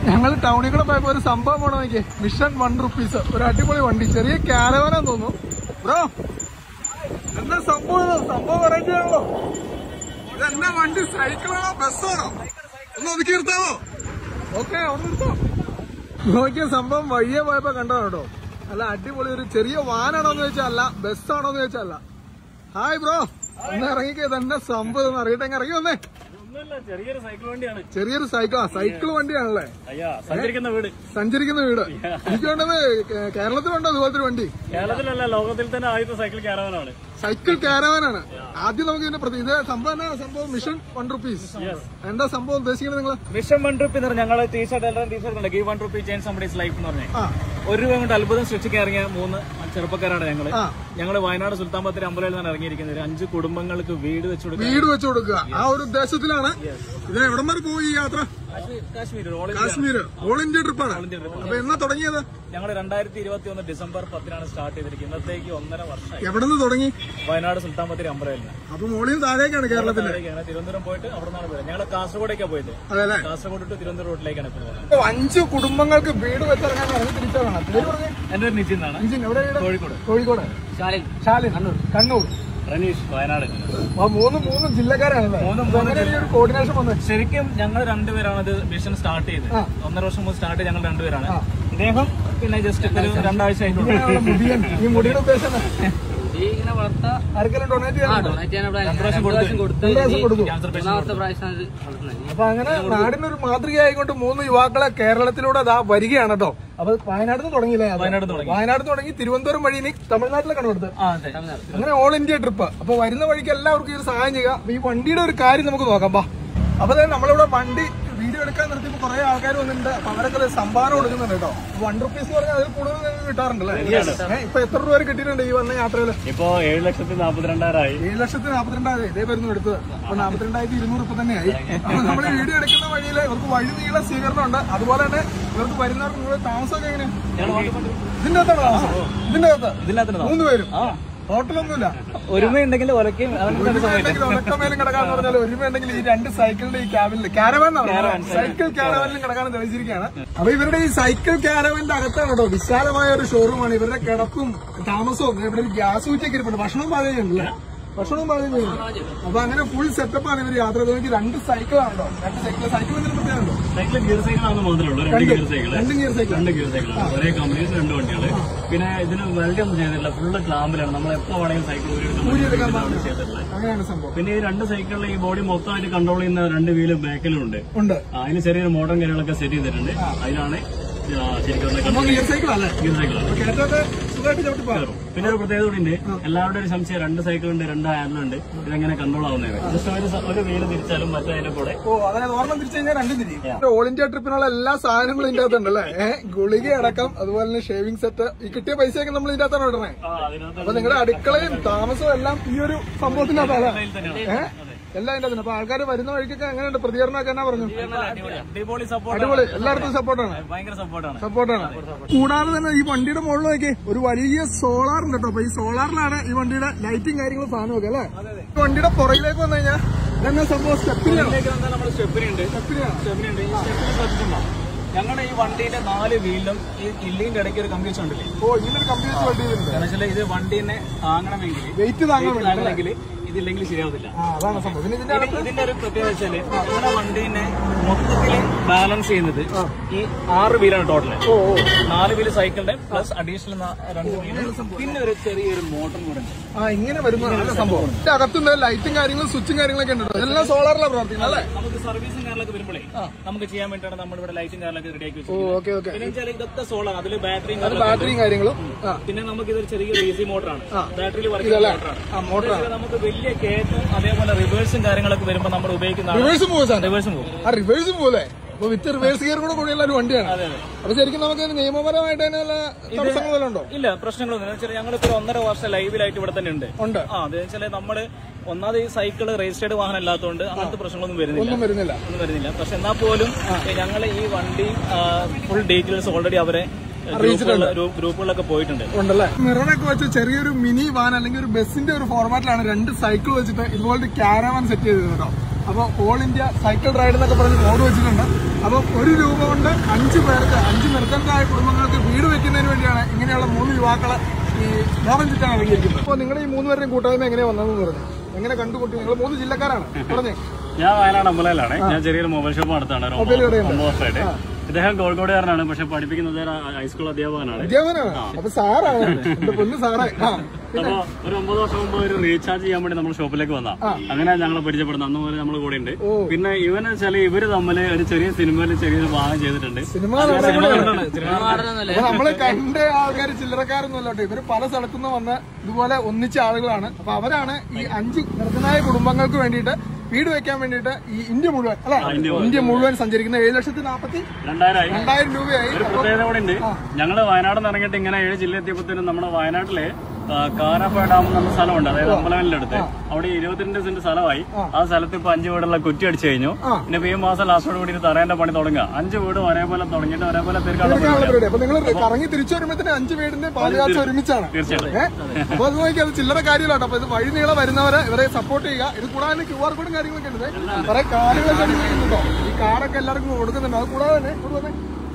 ഞങ്ങൾ ടൗണിൽ കൂടെ പോയപ്പോ ഒരു സംഭവം പോണ നോക്കിയേ മിഷൻ വൺ റുപ്പീസ് ഒരു അടിപൊളി വണ്ടി ചെറിയ ക്യാരവാനാന്ന് തോന്നുന്നു ബ്രോ എന്താ സംഭവം ഇത്? സംഭവം വെറൈറ്റി ആണല്ലോ ഇതെന്നാ വണ്ടി സൈക്കിളാണോ ബസ്സാണോ ഒന്ന് ഒതുക്കി നിർത്താമോ ഓക്കെ അവിടെ നിർത്താം നോക്കിയ സംഭവം വഴിയെ പോയപ്പോ കണ്ടോ കേട്ടോ അല്ല അടിപൊളി ഒരു ചെറിയ വാനാണോന്ന് ചോദിച്ചാൽ അല്ല ബസ്സാണോന്ന് ചോദിച്ചാൽ അല്ല ഹായ് ബ്രോ ഒന്ന് ഇറങ്ങിക്കേ തന്നെ സംഭവം ഒന്ന് അറിയട്ടെ ഇങ്ങ് ഇറങ്ങി വന്നേ ഒന്നുമില്ല ചെറിയൊരു സൈക്കിൾ വണ്ടിയാണ് ചെറിയൊരു സൈക്കിൾ ആ സൈക്കിൾ വണ്ടിയാണല്ലേ അയ്യാ സഞ്ചരിക്കുന്ന വീട് സഞ്ചരിക്കുന്ന വീട് എനിക്ക് വേണ്ടത് കേ- കേരളത്തിലുണ്ടോ അതുപോലത്തെ ഒരു വണ്ടി കേരളത്തിലല്ല ലോകത്തിൽ തന്നെ ആദ്യത്തെ സൈക്കിൾ ക്യാരവനാണ് സൈക്കിൾ കാരവാനാണ് ആദ്യം നമുക്ക് ഇതിന്റെ പ്രതി ഇത് സംഭവം എന്നാ സംഭവം മിഷൻ വൺ റുപ്പീസ് എന്താ സംഭവം ഉദ്ദേശിക്കുന്നത് നിങ്ങൾ മിഷൻ വൺ റുപ്പി എന്ന് പറഞ്ഞാൽ ഞങ്ങൾ ടീഷർട്ട് എല്ലാം ടീഷർട്ട് ഉണ്ട് give one rupee change somebody's life എന്ന് പറഞ്ഞാൽ ആ ഒരു രൂപ കൊണ്ട് അത്ഭുതം സൃഷ്ടിക്കാൻ ഇറങ്ങിയ മൂന്ന് ചെറുപ്പക്കാരാണ് ഞങ്ങള് ആ. ഞങ്ങൾ വയനാട് സുൽത്താൻ ബത്തേരി അമ്പലയിൽ നിന്നാണ് ഇറങ്ങിയിരിക്കുന്നത് ഒരു അഞ്ച് കുടുംബങ്ങൾക്ക് വീട് വെച്ചു കൊടുക്കുക വീട് വെച്ചു കൊടുക്കുക ആ ഒരു ഉദ്ദേശത്തിലാണ് ഇത് എവിടം വരെ പോയി ഈ യാത്ര Kashmir all Kashmir all India ട്രിപ്പാണ് അപ്പൊ എന്നാ തുടങ്ങിയത് ഞങ്ങൾ രണ്ടായിരത്തി ഇരുപത്തി ഒന്ന് ഡിസംബർ പത്തിനാണ് സ്റ്റാർട്ട് ചെയ്തിരിക്കുന്നത് ഇന്നത്തേക്ക് ഒന്നര വർഷമായി എവിടെ നിന്ന് തുടങ്ങി വയനാട് സുൽത്താൻ ബത്തേരി അമ്പലയിൽ നിന്ന് അപ്പൊ മോളിൽ താഴേക്കാണ് കേരളത്തില് ഞങ്ങൾ തിരുവനന്തപുരം പോയിട്ട് അവിടെ നിന്നാണ് പോയത് ഞങ്ങൾ കാസർഗോഡേക്കാണ് പോയത് അതെ അല്ലേ കാസർഗോഡ് ടു തിരുവനന്തപുരം റോഡിലേക്കാണ് ഇപ്പോൾ പോകുന്നത് ഇപ്പൊ അഞ്ച് കുടുംബങ്ങൾക്ക് വീട് വെച്ചിറങ്ങാൻ ഇറങ്ങി തിരിച്ചതാണ് പേര് പറഞ്ഞേ എന്റെ ഒരു നിശ്ചയം എന്നാണ് ഇഞ്ചിൻ എവിടെ വീട് കോഴിക്കോട് കോഴിക്കോട് ശാലിൻ ശാലിൻ കണ്ണൂർ കണ്ണൂർ റനീഷ് വയനാട് ആ മൂന്ന് മൂന്ന് ജില്ലക്കാരാണല്ലേ മൂന്നും അപ്പൊ എങ്ങനെയാണ് ഈ ഒരു കോർഡിനേഷൻ വന്നത് ശരിക്കും ഞങ്ങൾ രണ്ടുപേരാണ് ഇത് മിഷൻ സ്റ്റാർട്ട് ചെയ്തത് ആ. ഒന്നര വർഷം മുമ്പ് സ്റ്റാർട്ട് ചെയ്ത് ഞങ്ങൾ രണ്ടുപേരാണ് ആ. ഇദ്ദേഹം പിന്നെ ജസ്റ്റ് ഒരു രണ്ടാഴ്ച ആയിട്ടുള്ളൂ ഇങ്ങനെയാണല്ലോ മുടിയൻ ഈ മുടിയുടെ ഉദ്ദേശം എന്താ? ഈ ഇങ്ങനെ വളർത്ത ആർക്കെങ്കിലും ഡൊണേറ്റ് ചെയ്യാൻ ഡൊണേറ്റ് ചെയ്യാൻ ഇവിടെ രണ്ട് പ്രാവശ്യം കൊടുത്തു. കൊടുത്ത് രണ്ട് പ്രാവശ്യം കൊടുക്കും ക്യാൻസർ പേഷ്യന്റ് മൂന്നാമത്തെ പ്രാവശ്യമാണ് ഇത് വളർത്തുന്നത് അപ്പൊ അങ്ങനെ നാടിനൊരു മാതൃകയായിക്കൊണ്ട് മൂന്ന് യുവാക്കളെ കേരളത്തിലൂടെ അതാ വരികയാണ് കേട്ടോ അപ്പൊ വയനാട്ടിൽ നിന്ന് തുടങ്ങിയില്ലേ യാത്ര? വയനാട് തുടങ്ങി വയനാട് തുടങ്ങി തിരുവനന്തപുരം വഴി ഇനി തമിഴ്നാട്ടിലേക്കാണ് കൊടുത്തത് ആ അതെ അങ്ങനെ ഓൾ ഇന്ത്യ ട്രിപ്പ് അപ്പൊ വരുന്ന വഴിക്ക് എല്ലാവർക്കും ഇത് സഹായം ചെയ്യുക അപ്പൊ ഈ വണ്ടിയുടെ ഒരു കാര്യം നമുക്ക് നോക്കാം ബാ അപ്പൊ ദേ നമ്മളിവിടെ വണ്ടി വീഡിയോ എടുക്കാൻ നിർത്തിയപ്പോ കുറെ ആൾക്കാർ വന്നിട്ടുണ്ട് അപ്പൊ അവരൊക്കെ ദേ സംഭാവന കൊടുക്കുന്നുണ്ട് കേട്ടോ വൺ റുപ്പീസ് പറഞ്ഞാൽ അതിൽ കൂടുതൽ നിങ്ങൾക്ക് കിട്ടാറുണ്ടല്ലേ ഏ, ഇപ്പൊ എത്ര രൂപ വരെ കിട്ടിയിട്ടുണ്ട് ഈ വന്ന യാത്രയില് ഇപ്പോ ഏഴ് ലക്ഷത്തി നാപ്പത്തിരണ്ടായിരമായി ഏഴ് ലക്ഷത്തി നാപ്പത്തിരണ്ടായിരം ഇതേ വരുന്നു എടുത്തത് അപ്പൊ നാപ്പത്തിരണ്ടായിരത്തി ഇരുന്നൂറ് ഇപ്പൊ തന്നെയായി അപ്പൊ നമ്മൾ വീഡിയോ എടുക്കുന്ന വഴിയില് ഇവർക്ക് വഴി നീള സ്വീകരണം ഉണ്ട് അതുപോലെ തന്നെ ഇവർക്ക് വരുന്നവർക്ക് നിങ്ങളുടെ താമസമൊക്കെ എങ്ങനെയാ ഇതിന്റെ അകത്താണ് താമസം ഇതിന്റെ അകത്ത് ഇതിനകത്ത് മൂന്ന് പേരും ഹോട്ടലൊന്നുമില്ല ഒരുമയുണ്ടെങ്കിൽ ഒലക്കും ഒരുമയുണ്ടെങ്കിൽ ഉറക്കമേലും കിടക്കാന്ന് പറഞ്ഞാൽ ഒരുമയുണ്ടെങ്കിൽ ഈ രണ്ട് സൈക്കിളിന്റെ ഈ ക്യാബിനിൽ ക്യാരവാൻ സൈക്കിൾ ക്യാരവാനിലും കിടക്കാനും തെളിച്ചിരിക്കുകയാണ് അപ്പൊ ഇവരുടെ ഈ സൈക്കിൾ ക്യാരവാന്റെ അകത്താണ് കേട്ടോ വിശാലമായ ഒരു ഷോറൂമാണ് ഇവരുടെ കിടപ്പും താമസവും ഇവിടെ ഒരു ഗ്യാസ് ഊറ്റൊക്കെ ഇരിപ്പുണ്ട് ഭക്ഷണവും പാചകം ചെയ്യുന്നുണ്ടല്ലേ ഭക്ഷണവും പാചകം ചെയ്യുന്നു അപ്പൊ അങ്ങനെ ഫുൾ സെറ്റപ്പാണ് ഇവർ യാത്ര ചെയ്തത് രണ്ട് സൈക്കിളാണോ രണ്ട് സൈക്കിൾ സൈക്കിൾ എന്തെങ്കിലും പ്രത്യേകമുണ്ടോ സൈക്കിൾ ഗിയർ സൈക്കിൾ ആണെന്ന് മാത്രമേ ഉള്ളൂ രണ്ട് ഗിയർ സൈക്കിൾ രണ്ട് ഗിയർ സൈക്കിൾ രണ്ട് ഗിയർ സൈക്കിൾ ഒരേ കമ്പനീസ് രണ്ട് വണ്ടികള് പിന്നെ ഇതിന് വെൽഡ് ഒന്നും ചെയ്തിട്ടില്ല ഫുള്ള് ക്ലാമ്പിലാണ് നമ്മൾ എപ്പോ വേണമെങ്കിലും സൈക്കിൾ ഊരിയെടുക്കാൻ ഊരിയെടുക്കാൻ ചെയ്തിട്ടുള്ളത് അങ്ങനെയാണ് സംഭവം പിന്നെ ഈ രണ്ട് സൈക്കിളിലെ ഈ ബോഡി മൊത്തമായിട്ട് കൺട്രോൾ ചെയ്യുന്ന രണ്ട് വീല് ബാക്കിലും ഉണ്ട് ഉണ്ട് ആ, അതിന് ചെറിയൊരു മോഡേൺ കാര്യങ്ങളൊക്കെ സെറ്റ് ചെയ്തിട്ടുണ്ട് അതിനാണ് ആ, ശരിക്കും നമ്മൾ ഗിയർ സൈക്കിൾ അല്ലേ ഗിയർ സൈക്കിളാണ് കേട്ടൊക്കെ സുഖമായിട്ട് ചവിട്ടി പോകാം പിന്നെ ഒരു പ്രത്യേകത കൂടി ഉണ്ട് എല്ലാവരുടെ ഒരു സംശയം രണ്ട് സൈക്കിളുണ്ട് രണ്ട് ഹാൻഡിലുണ്ട് ഇതെങ്ങനെ കൺട്രോൾ ആവുന്നത് ജസ്റ്റ് ഒരു സ- ഒരു വീല് തിരിച്ചാലും മറ്റേ കൂടെ ഓ അതായത് ഓർമ്മ തിരിച്ചു കഴിഞ്ഞാൽ രണ്ടും തിരിയും ഓൾ ഇന്ത്യ ട്രിപ്പിനുള്ള എല്ലാ സാധനങ്ങളും ഇതിന്റെ അകത്തുണ്ട് അല്ലേ ഏഹ് ഗുളിക അടക്കം അതുപോലെ തന്നെ ഷേവിംഗ് സെറ്റ് ഈ കിട്ടിയ പൈസയൊക്കെ നമ്മൾ ഇതിന്റെ അകത്താണ് ഇടണേ ആ, അതിനകത്ത് അപ്പൊ നിങ്ങളുടെ അടുക്കളയും താമസവും എല്ലാം ഈ ഒരു സംഭവത്തിന്റെ അകത്താണ് ഇതിൽ തന്നെയാണ്. ഏഹ് എല്ലാം ഇതിന്റെ അകത്തുണ്ട് അപ്പൊ ആൾക്കാർ വരുന്ന വഴിക്കൊക്കെ എങ്ങനെയുണ്ട് പ്രതികരണമൊക്കെ എന്നാ പറഞ്ഞു അടിപൊളി സപ്പോർട്ട് അടിപൊളി എല്ലായിടത്തും സപ്പോർട്ടാണ് ഭയങ്കര സപ്പോർട്ടാണ് സപ്പോർട്ടാണ് കൂടാതെ തന്നെ ഈ വണ്ടിയുടെ മുകളിൽ നോക്കി ഒരു വലിയ സോളാർ ഉണ്ട് കേട്ടോ അപ്പൊ ഈ സോളാറിലാണ് ഈ വണ്ടിയുടെ ലൈറ്റും കാര്യങ്ങളും സാധനമൊക്കെ അല്ലേ ഈ വണ്ടിയുടെ പുറകിലേക്ക് വന്നു കഴിഞ്ഞാൽ ഇതെന്നാ സംഭവം സ്റ്റെപ്പിനാണ് ഇതിലേക്ക് വന്നാൽ നമ്മുടെ സ്റ്റെപ്പിനി ഉണ്ട് സ്റ്റെപ്പിനാണ് സ്റ്റെപ്പിനി ഉണ്ട് ഈ സ്റ്റെപ്പിനി ശ്രദ്ധിച്ചിട്ടുണ്ടോ ഞങ്ങളുടെ ഈ വണ്ടിന്റെ നാല് വീലിലും ഈ ഇല്ലിന്റെ ഇടയ്ക്ക് ഒരു കമ്പ്യൂട്ടർ ഉണ്ടല്ലേ ഓ ഇങ്ങനൊരു കമ്പ്യൂട്ടർ വണ്ടി വരുന്നുണ്ട് കാരണം വെച്ചാൽ ഇത് വണ്ടീനെ താങ്ങണമെങ്കിൽ വെയിറ്റ് താങ്ങാൻ വേണ്ടി താങ്ങണമെങ്കിൽ ഇതില്ലെങ്കിൽ ശരിയാവത്തില്ല ആ അതാണ് സംഭവം പിന്നെ ഇതിന്റെ ഇനി ഇതിന്റെ ഒരു പ്രത്യേകത വെച്ചാല് നമ്മുടെ വണ്ടീനെ മൊത്തത്തിൽ ബാലൻസ് ചെയ്യുന്നത് ഈ ആറ് വീലാണ് ടോട്ടല് ഓ ഓ നാല് വീല് സൈക്കിളിന്റെ പ്ലസ് അഡീഷണൽ രണ്ട് വീല് പിന്നെ ഒരു ചെറിയൊരു മോട്ടർ കൂടെ ഉണ്ട് ആ ഇങ്ങനെ വരുന്ന നല്ല സംഭവം ഇതിന്റെ അകത്തുനിന്ന് ലൈറ്റും കാര്യങ്ങളും സ്വിച്ചും കാര്യങ്ങളൊക്കെ ഉണ്ട് എല്ലാം സോളാറിലാണ് പ്രവർത്തിക്കുന്നത് അല്ലേ നമുക്ക് സർവീസും കാര്യങ്ങളൊക്കെ വരുമ്പോഴേ നമുക്ക് ചെയ്യാൻ വേണ്ടിയാണ് നമ്മൾ ഇവിടെ ലൈറ്റും കാര്യങ്ങളൊക്കെ റെഡിയാക്കി ഓ വെച്ചത് ഓക്കെ ഓക്കെ പിന്നെ വെച്ചാൽ ഇതൊക്കെ സോളാർ അതിൽ ബാറ്ററിയും അത് ബാറ്ററിയും കാര്യങ്ങളും ആ പിന്നെ നമുക്ക് ഇതൊരു ചെറിയ എ സി മോട്ടറാണ് ബാറ്ററിയിൽ വർക്ക് ഇതല്ലേ മോട്ടറാണ് ആ മോട്ടറാണ് നമുക്ക് വലിയ കയറ്റം അതേപോലെ റിവേഴ്സും കാര്യങ്ങളൊക്കെ വരുമ്പോൾ നമ്മൾ ഉപയോഗിക്കുന്ന റിവേഴ്സ് പോകും സാധനം റിവേഴ്സും പോകും ആ റിവേഴ്സ് പോലെ അപ്പൊ വിത്ത് റിവേഴ്സ് ഗിയർ കൂടെ കൂടിയുള്ള ഒരു വണ്ടിയാണ് അതെ അതെ അപ്പൊ ശരിക്കും നമുക്ക് ഇതിന് നിയമപരമായിട്ട് തന്നെ വല്ല തടസ്സങ്ങൾ വല്ലതും ഉണ്ടോ ഇല്ല പ്രശ്നങ്ങളൊന്നും വെച്ചാൽ ഞങ്ങളിപ്പോ ഒരു ഒന്നര വർഷം ലൈവിലായിട്ട് ഇവിടെ തന്നെ ഉണ്ട് ഉണ്ട് ആ അത് വെച്ചാൽ നമ്മള് ഒന്നാമത് ഈ സൈക്കിള് രജിസ്റ്റേർഡ് വാഹനം അല്ലാത്തതുകൊണ്ട് അങ്ങനത്തെ പ്രശ്നങ്ങളൊന്നും വരുന്നില്ല ഒന്നും വരുന്നില്ല ഒന്നും വരുന്നില്ല പക്ഷെ എന്നാൽ പോലും ഞങ്ങൾ ഈ വണ്ടി ഫുൾ ഡീറ്റെയിൽസ് ഓൾറെഡി അവരെ ഗ്രൂപ്പുകളിൽ- ഗ്രൂപ്പുകളിലൊക്കെ പോയിട്ടുണ്ട് ഉണ്ടല്ലേ മിററൊക്കെ വെച്ച് ചെറിയൊരു മിനി വാൻ അല്ലെങ്കിൽ ഒരു ബസ്സിന്റെ ഒരു ഫോർമാറ്റിലാണ് രണ്ട് സൈക്കിൾ വെച്ചിട്ട് ഇതുപോലത്തെ ക്യാരവാൻ സെറ്റ് ചെയ്തത് കേട്ടോ അപ്പൊ ഓൾ ഇന്ത്യ സൈക്കിൾ റൈഡ് എന്നൊക്കെ പറഞ്ഞ് ബോർഡ് വെച്ചിട്ടുണ്ട് അപ്പൊ ഒരു രൂപ കൊണ്ട് അഞ്ച് പേർക്ക് അഞ്ച് നിർദ്ധനരായ കുടുംബങ്ങൾക്ക് വീട് വെക്കുന്നതിന് വേണ്ടിയാണ് ഇങ്ങനെയുള്ള മൂന്ന് യുവാക്കളെ ഈ ലോകം ചുറ്റാൻ ഇറങ്ങിയിരിക്കുന്നത് അപ്പൊ നിങ്ങളുടെ ഈ മൂന്ന് പേരുടെയും കൂട്ടായ്മ എങ്ങനെ വന്നതെന്ന് പറഞ്ഞു എങ്ങനെ കണ്ടുമുട്ടി നിങ്ങൾ മൂന്ന് ജില്ലക്കാരാണ് പറഞ്ഞേ ഞാൻ വയനാട് അമ്പലയിലാണ് ഞാൻ ചെറിയൊരു മൊബൈൽ ഷോപ്പ് നടത്താണ് ഒരു മൊബൈൽ ഒമ്പത് കടയുണ്ട്. ഒമ്പത് വർഷമായിട്ട് ഇദ്ദേഹം കോഴിക്കോടുകാരനാണ് പക്ഷെ പഠിപ്പിക്കുന്നത് ഒരു ഹൈസ്കൂൾ അധ്യാപകനാണ് അധ്യാപനാണ് അപ്പൊ സാറാണ് എന്റെ പൊന്ന് സാറേ ആ അപ്പൊ ഒരു ഒമ്പത് വർഷം മുമ്പ് ഒരു റീചാർജ് ചെയ്യാൻ വേണ്ടി നമ്മൾ ഷോപ്പിലേക്ക് വന്ന അങ്ങനെ ഞങ്ങൾ പരിചയപ്പെടുന്നത് അന്ന് മുതൽ നമ്മൾ കൂടെ ഉണ്ട് പിന്നെ ഇവന് വെച്ചാൽ ഇവര് തമ്മിൽ ഒരു ചെറിയ സിനിമയിൽ ചെറിയൊരു ഭാഗം ചെയ്തിട്ടുണ്ട് സിനിമ സിനിമ കണ്ടിട്ടുണ്ട് സിനിമ പാടുന്നല്ലേ അപ്പൊ നമ്മള് കണ്ട ആൾക്കാർ ചില്ലറക്കാരൊന്നും അല്ലോട്ടെ ഇവര് പല സ്ഥലത്തുനിന്ന് വന്ന് ഇതുപോലെ ഒന്നിച്ച ആളുകളാണ് അപ്പൊ അവരാണ് ഈ അഞ്ച് നിർദ്ധനായ കുടുംബങ്ങൾക്ക് വേണ്ടിയിട്ട് വീട് വെക്കാൻ വേണ്ടിയിട്ട് ഈ ഇന്ത്യ മുഴുവൻ അല്ലെ ഇന്ത്യ മുഴുവൻ സഞ്ചരിക്കുന്ന ഏഴ് ലക്ഷത്തി നാപ്പത്തി രണ്ടായിരമായി രണ്ടായിരം രൂപയായി ഒരു പ്രത്യേകത കൂടെ ഉണ്ട് ഞങ്ങള് വയനാട് നിന്ന് ഇറങ്ങിയിട്ട് ഇങ്ങനെ ഏഴ് ജില്ല എത്തിയപ്പോഴത്തേനും നമ്മുടെ വയനാട്ടിലെ ആ, കാരാപ്പ ഡാം എന്ന സ്ഥലമുണ്ട് അതായത് അമ്പലവലിന്റെ അടുത്ത് അവിടെ ഇരുപത്തിരണ്ട് സെന്റ് സ്ഥലമായി ആ സ്ഥലത്ത് ഇപ്പൊ അഞ്ച് വീടുള്ള കുറ്റി അടിച്ചു കഴിഞ്ഞു പിന്നെ ഇപ്പൊ ഈ മാസം ലാസ്റ്റോട് കൂടി ഇത് തറേന്റെ പണി തുടങ്ങുക അഞ്ച് വീടും ഒരേപോലെ തുടങ്ങിയിട്ട് ഒരേപോലെ തീർക്കാനുള്ള ഇതൊക്കെയാണ് പരിപാടിയാണ്. പരിപാടി അപ്പൊ നിങ്ങൾ കറങ്ങി തിരിച്ചു വരുമ്പോഴത്തേന് അഞ്ച് വീടിന്റെ പാലുകാച്ച ഒരുമിച്ചാണ് തീർച്ചയായിട്ടും ഏഹ് അപ്പൊ അത് നോക്കി അത് ചില്ലറ കാര്യമില്ല അപ്പൊ ഇത് വഴി നീളെ വരുന്നവരെ ഇവരെ സപ്പോർട്ട് ചെയ്യുക ഇത് കൂടാതെ ക്യു ആർ കോഡും കാര്യങ്ങളൊക്കെ ഉണ്ട് കുറെ കാർഡുകളൊക്കെ അടിക്കുന്നുണ്ടോ ഈ കാർഡൊക്കെ എല്ലാവർക്കും കൊടുക്കുന്നുണ്ട് അത് കൂടാതെ തന്നെ ഇവിടെ വന്നേ.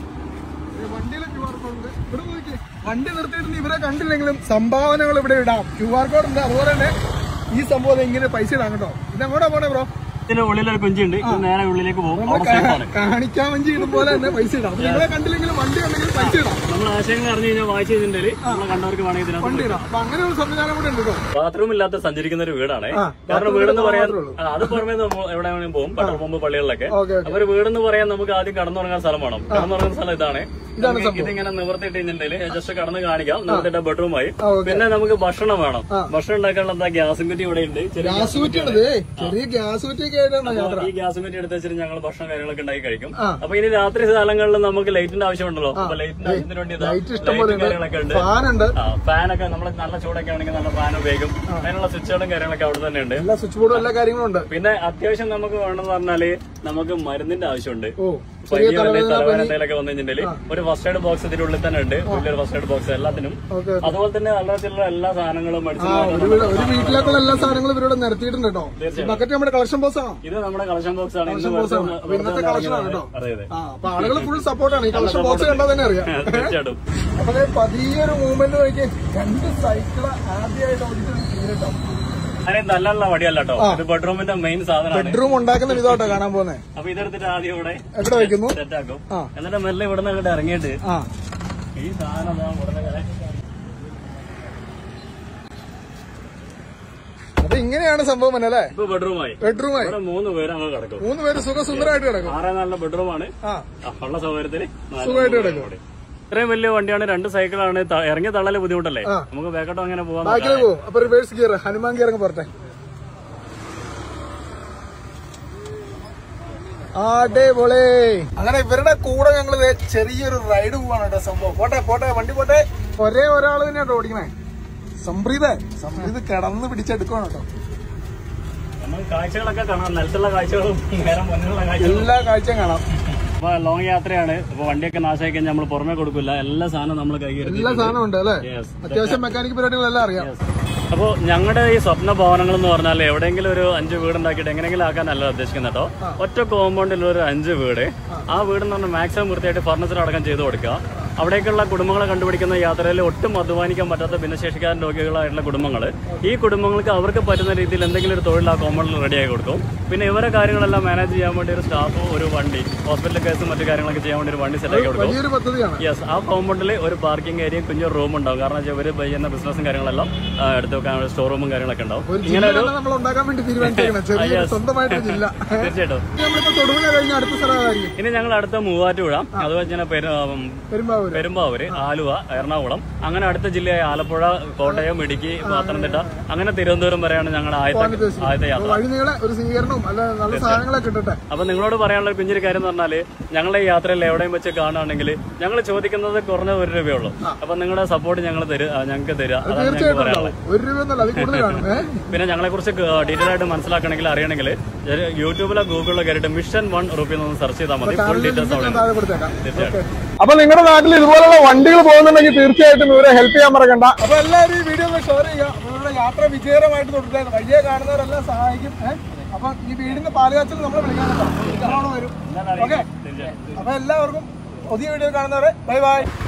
ഈ വണ്ടിയിലെ ക്യു ആർ കോഡ് ഉണ്ട് ഇവിടെ നോക്കിയേ വണ്ടി നിർത്തിയിട്ട് ഇവരെ കണ്ടില്ലെങ്കിലും സംഭാവനകൾ ഇവിടെ ഇടാം ക്യു ആർ കോഡ് ഉണ്ട് അതുപോലെ തന്നെ ഈ സംഭവം ഇങ്ങനെ പൈസ ഇടാം കേട്ടോ ഇത് എങ്ങോട്ടാ പോണേ ബ്രോ ഇതിന്റെ ഉള്ളിലൊരു കുഞ്ചുണ്ട് ഇത് നേരെ ഉള്ളിലേക്ക് പോകും നമ്മൾ അവിടെ safe ആണ് കാണിക്കാൻ വഞ്ചി ഇടും പോലെ തന്നെ പൈസ ഇടാം അപ്പൊ നിങ്ങളെ കണ്ടില്ലെങ്കിലും വണ്ടി ഉണ്ടെങ്കിൽ പൈസ ഇടാം നമ്മൾ ആശയങ്ങൾ അറിഞ്ഞു കഴിഞ്ഞാൽ വായിച്ചു കഴിഞ്ഞിട്ടുണ്ടെങ്കിൽ നമ്മളെ കണ്ടവർക്ക് വേണമെങ്കിൽ ഇതിനകത്ത് വണ്ടി ഇടാം അപ്പൊ അങ്ങനെ ഒരു സംവിധാനം കൂടെ ഉണ്ട് കേട്ടോ ബാത്റൂം ഇല്ലാത്ത സഞ്ചരിക്കുന്ന ഒരു വീടാണ് ആ, കാരണം bathroom വീടെന്ന് പറയാൻ മാത്രമേ ഉള്ളൂ. ആ, അത് പുറമേ നമ്മൾ എവിടെ വേണമെങ്കിലും പോകും പെട്രോൾ പമ്പ് പള്ളികളിലൊക്കെ ഓക്കെ ഓക്കെ അപ്പൊ ഒരു വീടെന്ന് പറയാൻ നമുക്ക് ആദ്യം കടന്നുറങ്ങാൻ സ്ഥലം വേണം കടന്നുറങ്ങുന്ന സ്ഥലം ഇതാണ് ഇതാണ് നമുക്ക് ഇതിങ്ങനെ നിവർത്തിയിട്ട് കഴിഞ്ഞിട്ടുണ്ടെങ്കിൽ ജസ്റ്റ് കടന്ന് കാണിക്കാം നിവർത്തിട്ട ബെഡ്റൂമായി ആ, ഓക്കെ. പിന്നെ നമുക്ക് ഭക്ഷണം വേണം ഭക്ഷണം ഉണ്ടാക്കാനുള്ള എന്താ ഗ്യാസും കുറ്റി ഇവിടെ ഉണ്ട് ചെറിയ ഗ്യാസ് കുറ്റിയാണത് ചെറിയ ഗ്യാസ് കുറ്റിയൊക്കെ ആയിട്ടാണ് യാത്ര ഈ ഗ്യാസും കുറ്റി എടുത്ത് വെച്ചിട്ട് ഞങ്ങൾ ഭക്ഷണം കാര്യങ്ങളൊക്കെ ഉണ്ടാക്കി കഴിക്കും ആ. അപ്പൊ ഇനി രാത്രി സ്ഥലങ്ങളിൽ നമുക്ക് ലൈറ്റിന്റെ ആവശ്യമുണ്ടല്ലോ അപ്പൊ ലൈറ്റിന്റെ ആവശ്യത്തിന് വേണ്ടി ഇതാ, ലൈറ്റ് ഇഷ്ടം പോലെ ലൈറ്റും കാര്യങ്ങളൊക്കെ ഉണ്ട് ഫാനുണ്ട് ആ ഫാനൊക്കെ നമ്മൾ നല്ല ചൂടൊക്കെ ആണെങ്കിൽ നല്ല ഫാൻ ഉപയോഗിക്കും അതിനുള്ള സ്വിച്ചുകളും കാര്യങ്ങളൊക്കെ അവിടെ തന്നെ ഉണ്ട് എല്ലാ സ്വിച്ച് ബോർഡും എല്ലാ കാര്യങ്ങളും ഉണ്ട് പിന്നെ അത്യാവശ്യം നമുക്ക് വേണമെന്ന് പറഞ്ഞാല് നമുക്ക് മരുന്നിന്റെ ആവശ്യമുണ്ട് ഓ പനി വല്ല തലവേദന എന്തെങ്കിലുമൊക്കെ വന്നു കഴിഞ്ഞിട്ടുണ്ടെങ്കിൽ ഒരു ഫസ്റ്റ് എയ്ഡ് ബോക്സ് ഇതിന്റെ ഉള്ളിൽ തന്നെ ഉണ്ട് വലിയൊരു ഫസ്റ്റ് എയ്ഡ് ബോക്സ് എല്ലാത്തിനും ഓക്കെ അതുപോലെ തന്നെ നല്ല ചില എല്ലാ സാധനങ്ങളും ആ മെഡിസിൻ ഒരു വീട് ഒരു വീട്ടിലേക്കുള്ള എല്ലാ സാധനങ്ങളും ഇവരോട് നിരത്തിയിട്ടുണ്ട് കേട്ടോ ഈ ബക്കറ്റ് നമ്മുടെ കളക്ഷൻ ബോക്സ് ആണ് ഇത് നമ്മുടെ കളക്ഷൻ ബോക്സ് ആണ് ഇന്ന് കളക്ഷൻ ബോക്സ് ആണ് വെറുതെ അപ്പൊ ഇന്നത്തെ വെറുതെ കളക്ഷൻ ആണ് കേട്ടോ അതെ അതെ ആ അപ്പൊ ആളുകൾ ഫുൾ സപ്പോർട്ടാണ് ഈ കളക്ഷൻ ബോക്സ് കണ്ടാൽ തന്നെ അറിയാം തീർച്ചയായിട്ടും അപ്പൊ ദേ പതിയൊരു മൂവ്മെന്റ് നോക്കി രണ്ട് സൈക്കിള് ആദ്യമായിട്ട് ഓടിച്ചൊരു കേട്ടോ അങ്ങനെ നല്ലുള്ള വടിയല്ല കേട്ടോ ഇത് ബെഡ്റൂമിന്റെ മെയിൻ സാധനമാണ് ബെഡ്റൂം ഉണ്ടാക്കുന്ന വിധമായിട്ടോ കാണാൻ പോകുന്നത് അപ്പൊ ഇതെടുത്തിട്ട് ആദ്യം ഇവിടെ എവിടെ വെക്കുന്നു സെറ്റ് ആക്കും ആ. എന്നിട്ട് മെല്ലെ ഇവിടെ നിന്ന് അങ്ങോട്ട് ഇറങ്ങിയിട്ട് ആ ഈ സാധനം ദാ ഇവിടെ നിന്ന് അപ്പൊ ഇങ്ങനെയാണ് സംഭവം തന്നെ അല്ലേ ഇപ്പൊ ബെഡ്റൂമായി ബെഡ്റൂമായി ഇവിടെ മൂന്ന് പേര് അങ്ങ് കിടക്കും മൂന്ന് പേര് സുഖസുന്ദരമായിട്ട് കിടക്കും ആറേ നാലിലെ ബെഡ്റൂമാണ് ആ ആ, ഉള്ള സൗകര്യത്തിന് നാല് സുഖമായിട്ട് പേര് കിടക്കും. കൂടി. ഇത്രയും വലിയ വണ്ടിയാണ് രണ്ട് സൈക്കിളാണ് ത- ഇറങ്ങി തള്ളല് ബുദ്ധിമുട്ടല്ലേ ആ. നമുക്ക് ബാക്കോട്ടോ അങ്ങനെ പോവാൻ ബാക്കിൽ പോകും അപ്പൊ റിവേഴ്സ് ഗിയർ ഹനുമാൻ ഗിയർ അങ്ങ് പോരട്ടെ അടിപൊളി അങ്ങനെ ഇവരുടെ കൂടെ ഞങ്ങൾ ചെറിയൊരു റൈഡ് പോവാണ് കേട്ടോ സംഭവം പോട്ടെ പോട്ടെ വണ്ടി പോട്ടെ ഒരേ ഒരാൾ തന്നെയാട്ടോ ഓടിക്കണേ സംപ്രീത സംപ്രീത് കിടന്ന് പിടിച്ചെടുക്കണം കേട്ടോ നമുക്ക് കാഴ്ചകളൊക്കെ കാണാം നിലത്തുള്ള കാഴ്ചകളും നേരം മുന്നിലുള്ള കാഴ്ചകളും എല്ലാ കാഴ്ചയും കാണാം അപ്പൊ ലോങ് യാത്രയാണ് അപ്പൊ വണ്ടിയൊക്കെ നാശമായി കഴിഞ്ഞാൽ നമ്മൾ പുറമെ കൊടുക്കില്ല എല്ലാ സാധനവും നമ്മൾ കൈകരുതി എല്ലാ സാധനവും ഉണ്ട് അല്ലേ Yes. അത്യാവശ്യം മെക്കാനിക് പരിപാടികളെല്ലാം അറിയാം അപ്പോൾ ഞങ്ങളുടെ ഈ സ്വപ്ന ഭവനങ്ങൾ എന്ന് പറഞ്ഞാൽ എവിടെയെങ്കിലും ഒരു അഞ്ച് വീട് ഉണ്ടാക്കിയിട്ട് എങ്ങനെയെങ്കിലും ആക്കാനല്ല ഉദ്ദേശിക്കുന്നത് കേട്ടോ ഒറ്റ കോമ്പൗണ്ടിൽ ഒരു അഞ്ച് വീട് ആ വീട് എന്ന് പറഞ്ഞാൽ മാക്സിമം വൃത്തിയായിട്ട് ഫർണിച്ചർ അടക്കം ചെയ്ത് കൊടുക്കുക അവിടേക്കുള്ള കുടുംബങ്ങളെ കണ്ടുപിടിക്കുന്ന യാത്രയിൽ ഒട്ടും അധ്വാനിക്കാൻ പറ്റാത്ത ഭിന്നശേഷിക്കാരൻ രോഗികളായിട്ടുള്ള കുടുംബങ്ങൾ ഈ കുടുംബങ്ങൾക്ക് അവർക്ക് പറ്റുന്ന രീതിയിൽ എന്തെങ്കിലും ഒരു തൊഴിൽ ആ കോമ്പൗണ്ടിൽ റെഡിയാക്കി കൊടുക്കും പിന്നെ ഇവരെ കാര്യങ്ങളെല്ലാം മാനേജ് ചെയ്യാൻ വേണ്ടി ഒരു സ്റ്റാഫ് ഒരു വണ്ടി ഹോസ്പിറ്റൽ കേസും മറ്റു കാര്യങ്ങളൊക്കെ ചെയ്യാൻ വേണ്ടി ഒരു വണ്ടി സെറ്റ് ആക്കി കൊടുക്കും വലിയൊരു പദ്ധതിയാണ് യെസ് ആ കോമ്പൗണ്ടിൽ ഒരു പാർക്കിംഗ് ഏരിയയും കുഞ്ഞൊരു റൂം ഉണ്ടാവും കാരണം വെച്ചാൽ ഇവർ ചെയ്യുന്ന ബിസിനസ്സും കാര്യങ്ങളെല്ലാം ആ, എടുത്ത് വെക്കാൻ സ്റ്റോർ റൂമും കാര്യങ്ങളൊക്കെ ഉണ്ടാവും ഒരു ഇങ്ങനെ ജില്ല ഒരു തന്നെ നമ്മൾ ഉണ്ടാക്കാൻ വേണ്ടി തീരുമാനിച്ചേക്കണം ചെറിയ Yes. സ്വന്തമായിട്ട് ജില്ല തീർച്ചയായിട്ടും നമ്മളിപ്പോ തൊടുപുഴ കഴിഞ്ഞ അടുത്ത സ്ഥലമായിരിക്കും ഇനി ഞങ്ങൾ അടുത്ത മൂവാറ്റുപുഴ അതുപോലെ തന്നെ പെരു- ഉം, പെരുമ്പാവൂര് പെരുമ്പാവൂര് ആലുവ എറണാകുളം അങ്ങനെ അടുത്ത ജില്ലയായ ആലപ്പുഴ കോട്ടയം ഇടുക്കി പത്തനംതിട്ട അങ്ങനെ തിരുവനന്തപുരം വരെയാണ് ഞങ്ങളുടെ ആദ്യത്തെ ആദ്യത്തെ യാത്ര വഴി നീളെ ഒരു സ്വീകരണവും അല്ല നല്ല സാധനങ്ങളൊക്കെ കിട്ടട്ടെ അപ്പൊ നിങ്ങളോട് പറയാനുള്ള ഒരു കുഞ്ഞൊരു കാര്യം എന്ന് പറഞ്ഞാല് ഞങ്ങളെ ഈ യാത്രയിൽ എവിടെയും വെച്ച് കാണുകയാണെങ്കിൽ ഞങ്ങൾ ചോദിക്കുന്നത് കുറഞ്ഞ ഒരു രൂപയുള്ളൂ അപ്പൊ നിങ്ങളുടെ സപ്പോർട്ട് ഞങ്ങൾ തരും ഞങ്ങൾക്ക് തരിക അതാണ് ഞങ്ങൾക്ക് തീർച്ചയായിട്ടും പറയാനുള്ളത് ഉണ്ടാവും. ഒരു രൂപ എന്നല്ല അത് കൂടുതൽ കാണും ഏ? പിന്നെ ഞങ്ങളെ കുറിച്ച് ഡീറ്റെയിൽ ആയിട്ട് മനസ്സിലാക്കണമെങ്കിൽ അറിയണമെങ്കിൽ യൂട്യൂബിലോ ഗൂഗിളിലോ കയറിയിട്ട് മിഷൻ വൺ റുപ്പി എന്നൊന്ന് സെർച്ച് ചെയ്താൽ മതി ഫുൾ ഡീറ്റെയിൽസ് അവിടെ ഉണ്ട്. താഴെ കൊടുത്തേക്കാം തീർച്ചയായിട്ടും അപ്പൊ നിങ്ങളുടെ നാട്ടിൽ ഇതുപോലുള്ള വണ്ടികൾ പോകുന്നുണ്ടെങ്കിൽ തീർച്ചയായിട്ടും ഇവരെ ഹെൽപ്പ് ചെയ്യാൻ മറക്കണ്ട അപ്പൊ എല്ലാവരും ഈ വീഡിയോ ഒന്ന് ഷെയർ ചെയ്യുക അപ്പൊ നിങ്ങളുടെ യാത്ര വിജയകരമായിട്ട് തുടരുക വഴിയെ കാണുന്നവരെല്ലാം സഹായിക്കും ഏഹ് അപ്പൊ അപ്പൊ ഈ വീടിന്റെ പാലുകാച്ചിൽ നമ്മൾ വിളിക്കാൻ കേട്ടോ വിളിക്കാനോട് വരും ഓക്കെ അപ്പൊ എല്ലാവർക്കും പുതിയ വീഡിയോ കാണുന്നവരെ ബൈ ബൈ